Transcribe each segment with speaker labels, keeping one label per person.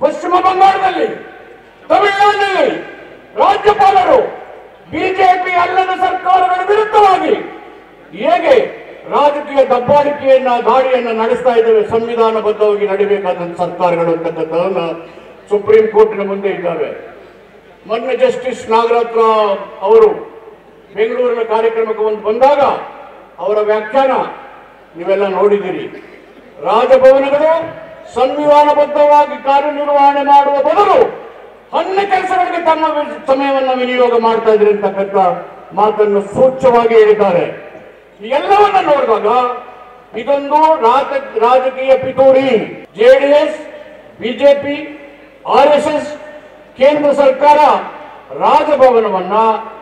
Speaker 1: ಪಶ್ಚಿಮ ಬಂಗಾಳದಲ್ಲಿ ತಮಿಳುನಾಡಿನಲ್ಲಿ ರಾಜ್ಯಪಾಲರು ಬಿಜೆಪಿ ಅಲ್ಲದ ಸರ್ಕಾರಗಳ ವಿರುದ್ಧವಾಗಿ ಹೇಗೆ ರಾಜಕೀಯ ದಬ್ಬಾಳಿಕೆಯನ್ನ ದಾಳಿಯನ್ನ ನಡೆಸ್ತಾ ಇದ್ದೇವೆ ಸಂವಿಧಾನಬದ್ಧವಾಗಿ ನಡಿಬೇಕಾದಂತ ಸರ್ಕಾರಗಳು ಅಂತಕ್ಕಂಥದ್ದನ್ನ ಸುಪ್ರೀಂ ಕೋರ್ಟಿನ ಮುಂದೆ ಇದ್ದಾವೆ ಮೊನ್ನೆ ಜಸ್ಟಿಸ್ ನಾಗರತ್ನ ಅವರು ಬೆಂಗಳೂರಿನ ಕಾರ್ಯಕ್ರಮಕ್ಕೆ ಒಂದು ಬಂದಾಗ ಅವರ ವ್ಯಾಖ್ಯಾನ ನೀವೆಲ್ಲ ನೋಡಿದ್ದೀರಿ ರಾಜಭವನಗಳು ಸಂವಿಧಾನಬದ್ಧವಾಗಿ ಕಾರ್ಯನಿರ್ವಹಣೆ ಮಾಡುವ ಬದಲು ಅನ್ಯ ಕೆಲಸಗಳಿಗೆ ತಮ್ಮ ವಿ- ಸಮಯವನ್ನು ವಿನಿಯೋಗ ಮಾಡ್ತಾ ಇದ್ರಿ ಅಂತಕ್ಕಂಥ ಮಾತನ್ನು ಸೂಚ್ಯವಾಗಿ ಹೇಳಿದ್ದಾರೆ ಈ ಎಲ್ಲವನ್ನ ನೋಡಿದಾಗ ಇದೊಂದು ರಾಜ- ರಾಜಕೀಯ ಪಿತೂರಿ JDS BJP R S S ಕೇಂದ್ರ ಸರ್ಕಾರ ರಾಜಭವನವನ್ನ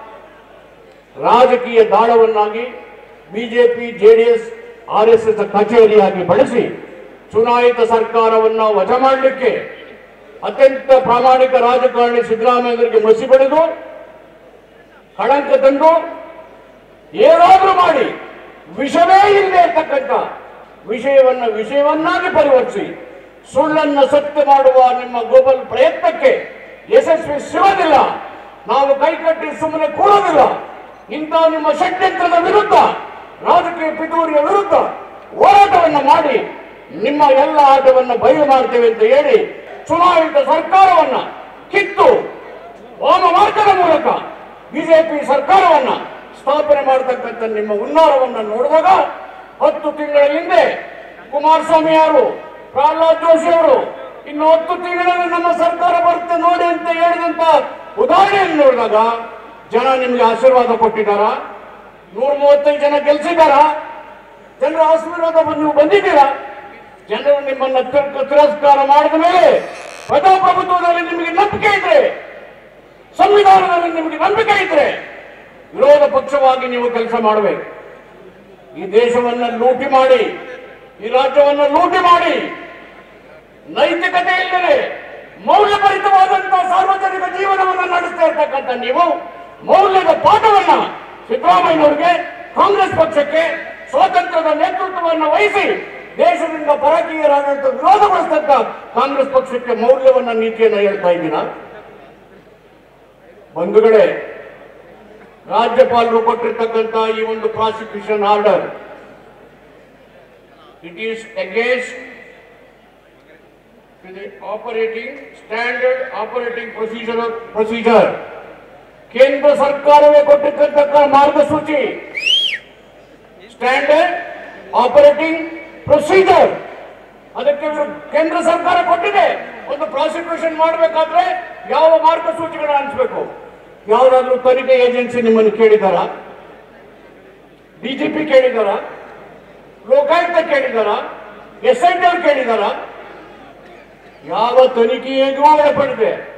Speaker 1: ರಾಜಕೀಯ ದಾಳವನ್ನಾಗಿ BJP JDS R S S ಕಚೇರಿಯಾಗಿ ಬಳಸಿ ಚುನಾಯಿತ ಸರ್ಕಾರವನ್ನ ವಜಾ ಮಾಡಲಿಕ್ಕೆ ಅತ್ಯಂತ ಪ್ರಾಮಾಣಿಕ ರಾಜಕಾರಣಿ ಸಿದ್ದರಾಮಯ್ಯರಿಗೆ ಮಸಿ ಬಳಿದು ಕಳಂಕ ತಂದು ಏನಾದ್ರೂ ಮಾಡಿ ವಿಷವೇ ಇಲ್ಲದೆ ಇರ್ತಕ್ಕಂಥ ವಿಷಯವನ್ನ ವಿಷಯವನ್ನಾಗಿ ಪರಿವರ್ತಿಸಿ ಸುಳ್ಳನ್ನ ಸತ್ಯ ಮಾಡುವ ನಿಮ್ಮ ಗ್ಲೋಬಲ್ ಪ್ರಯತ್ನಕ್ಕೆ ಯಶಸ್ವಿ ಸಿಗೋದಿಲ್ಲ ನಾವು ಕೈಕಟ್ಟಿ ಸುಮ್ಮನೆ ಕೂರೋದಿಲ್ಲ ಇಂಥ ನಿಮ್ಮ ಷಡ್ಯಂತ್ರದ ವಿರುದ್ಧ ರಾಜಕೀಯ ಪಿತೂರಿಯ ವಿರುದ್ಧ ಹೋರಾಟವನ್ನ ಮಾಡಿ ನಿಮ್ಮ ಎಲ್ಲ ಆಟವನ್ನ ಬಯಲು ಮಾಡ್ತೇವೆ ಅಂತ ಹೇಳಿ ಚುನಾಯಿತ ಸರ್ಕಾರವನ್ನ ಕಿತ್ತು ವಾಮ ಮಾರ್ಗದ ಮೂಲಕ ಬಿಜೆಪಿ ಸರ್ಕಾರವನ್ನ ಸ್ಥಾಪನೆ ಮಾಡತಕ್ಕಂಥ ನಿಮ್ಮ ಹುನ್ನಾರವನ್ನ ನೋಡಿದಾಗ ಹತ್ತು ತಿಂಗಳ ಹಿಂದೆ ಕುಮಾರಸ್ವಾಮಿ ಅವರು ಪ್ರಹ್ಲಾದ್ ಜೋಶಿ ಅವರು ಇನ್ನು ಹತ್ತು ತಿಂಗಳಲ್ಲಿ ನಮ್ಮ ಸರ್ಕಾರ ಬರುತ್ತೆ ನೋಡಿ ಅಂತ ಹೇಳಿದಂತ ಉದಾಹರಣೆಯನ್ನು ನೋಡಿದಾಗ ಜನ ನಿಮ್ಗೆ ಆಶೀರ್ವಾದ ಕೊಟ್ಟಿದ್ದಾರ ನೂರ ಮೂವತ್ತೈದು ಜನ ಗೆಲ್ಸಿದಾರ ಜನರ ಆಶೀರ್ವಾದ ಬಂದು ನೀವು ಬಂದಿದ್ದೀರಾ ಜನರು ನಿಮ್ಮನ್ನ ತಿರ್- ತಿರಸ್ಕಾರ ಮಾಡಿದ ಮೇಲೆ ಪ್ರಜಾಪ್ರಭುತ್ವದಲ್ಲಿ ನಿಮಗೆ ನಂಬಿಕೆ ಇದ್ರೆ ಸಂವಿಧಾನದಲ್ಲಿ ನಿಮಗೆ ನಂಬಿಕೆ ಇದ್ರೆ ವಿರೋಧ ಪಕ್ಷವಾಗಿ ನೀವು ಕೆಲಸ ಮಾಡಬೇಕು ಈ ದೇಶವನ್ನ ಲೂಟಿ ಮಾಡಿ ಈ ರಾಜ್ಯವನ್ನ ಲೂಟಿ ಮಾಡಿ ನೈತಿಕತೆ ಇಲ್ಲದೆ ಮೌಲ್ಯಭರಿತವಾದಂತಹ ಸಾರ್ವಜನಿಕ ಜೀವನವನ್ನ ನಡೆಸ್ತಾ ಇರ್ತಕ್ಕಂಥ ನೀವು ಮೌಲ್ಯದ ಪಾಠವನ್ನ ಸಿದ್ದರಾಮಯ್ಯನವರಿಗೆ ಕಾಂಗ್ರೆಸ್ ಪಕ್ಷಕ್ಕೆ ಸ್ವಾತಂತ್ರ್ಯದ ನೇತೃತ್ವವನ್ನು ವಹಿಸಿ ದೇಶದಿಂದ ಪರಕೀಯರಾದಂತ ವಿರೋಧಗೊಳಿಸ್ತಕ್ಕ ಕಾಂಗ್ರೆಸ್ ಪಕ್ಷಕ್ಕೆ ಮೌಲ್ಯವನ್ನ ನೀತಿಯನ್ನ ಹೇಳ್ತಾ ಇದ್ದೀರಾ ಬಂಧುಗಳೇ ರಾಜ್ಯಪಾಲರು ಕೊಟ್ಟಿರ್ತಕ್ಕಂಥ ಈ ಒಂದು prosecution order it is against operating standard operating procedure procedure ಕೇಂದ್ರ ಸರ್ಕಾರವೇ ಕೊಟ್ಟಿರ್ತಕ್ಕಂಥ ಮಾರ್ಗಸೂಚಿ ಸ್ಟ್ಯಾಂಡರ್ಡ್ ಆಪರೇಟಿಂಗ್ ಪ್ರೊಸೀಜರ್ ಅದಕ್ಕೆ ವಿರು- ಕೇಂದ್ರ ಸರ್ಕಾರ ಕೊಟ್ಟಿದೆ ಒಂದು ಪ್ರಾಸಿಕ್ಯೂಷನ್ ಮಾಡಬೇಕಾದ್ರೆ ಯಾವ ಮಾರ್ಗಸೂಚಿಗಳನ್ನ ಅನಿಸ್ಬೇಕು ಯಾವ್ದಾದ್ರು ತನಿಖೆ ಏಜೆನ್ಸಿ ನಿಮ್ಮನ್ನು ಕೇಳಿದಾರ ಡಿಜಿಪಿ ಕೇಳಿದಾರ ಲೋಕಾಯುಕ್ತ ಕೇಳಿದಾರ ಎಸ್ ಐ ಟಿ ಅವ್ರು ಕೇಳಿದಾರ ಯಾವ ತನಿಖೆಗೂ ಒಳಪಡಿದೆ